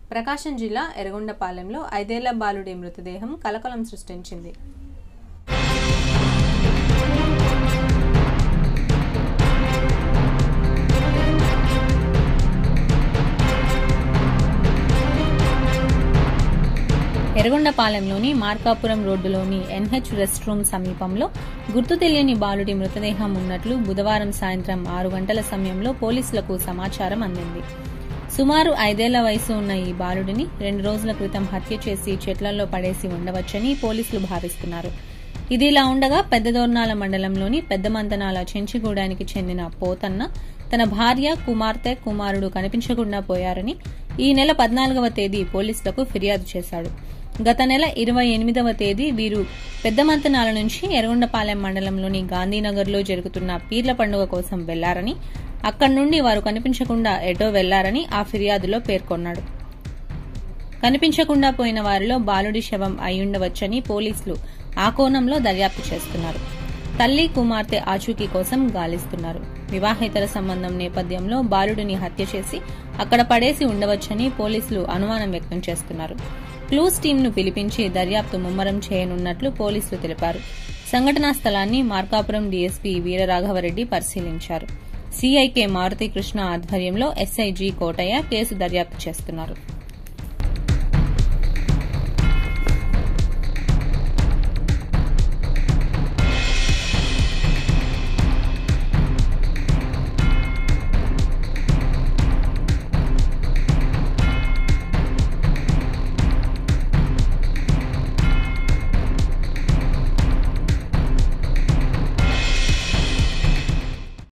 ప్రకాశం జిల్లా ఎర్రగొండపాలెంలో ఐదేళ్ల బాలుడి మృతదేహం కలకలం సృష్టించింది ఎర్రగొండపాలెంలోని మార్కాపురం రోడ్డులోని ఎన్హెచ్ రెస్ట్ రూమ్ సమీపంలో గుర్తు తెలియని బాలుడి మృతదేహం ఉన్నట్లు బుధవారం సాయంత్రం ఆరు గంటల సమయంలో పోలీసులకు సమాచారం అందింది సుమారు ఐదేళ్ల వయసు ఉన్న ఈ బాలుడిని రెండు రోజుల క్రితం హత్య చేసి చెట్లలో పడేసి ఉండవచ్చని పోలీసులు భావిస్తున్నారు ఇది ఇలా ఉండగా పెద్దదోర్నాల మండలంలోని పెద్దమంతనాల చెంచిగూడానికి చెందిన పోతన్న తన భార్య కుమార్తె కుమారుడు కనిపించకుండా పోయారని ఈ నెల పద్నాలుగవ తేదీ పోలీసులకు ఫిర్యాదు చేశాడు గత నెల ఇరవై ఎనిమిదవ తేదీ వీరు పెద్దమంతనాల నుంచి ఎర్రగొండపాలెం మండలంలోని గాంధీనగర్లో జరుగుతున్న పీర్ల పండుగ కోసం వెళ్లారని అక్కడి నుండి వారు కనిపించకుండా ఎటో వెళ్లారని ఆ ఫిర్యాదులో పేర్కొన్నాడు కనిపించకుండా పోయిన వారిలో బాలుడి శవం అయ్యుండవచ్చని పోలీసులు ఆ కోణంలో దర్యాప్తు చేస్తున్నారు తల్లి కుమార్తె ఆచూకీ కోసం గాలిస్తున్నారు వివాహేతర సంబంధం నేపథ్యంలో బాలుడిని హత్య చేసి అక్కడ పడేసి ఉండవచ్చని పోలీసులు అనుమానం వ్యక్తం చేస్తున్నారు క్లూస్ టీంను పిలిపించి దర్యాప్తు ముమ్మరం చేయనున్నట్లు పోలీసులు తెలిపారు సంఘటనా స్థలాన్ని మార్కాపురం డీఎస్పీ వీరరాఘవరెడ్డి పరిశీలించారు సీఐకే మారుతి కృష్ణ ఆధ్వర్యంలో ఎస్ఐజీ కోటయ్య కేసు దర్యాప్తు చేస్తున్నారు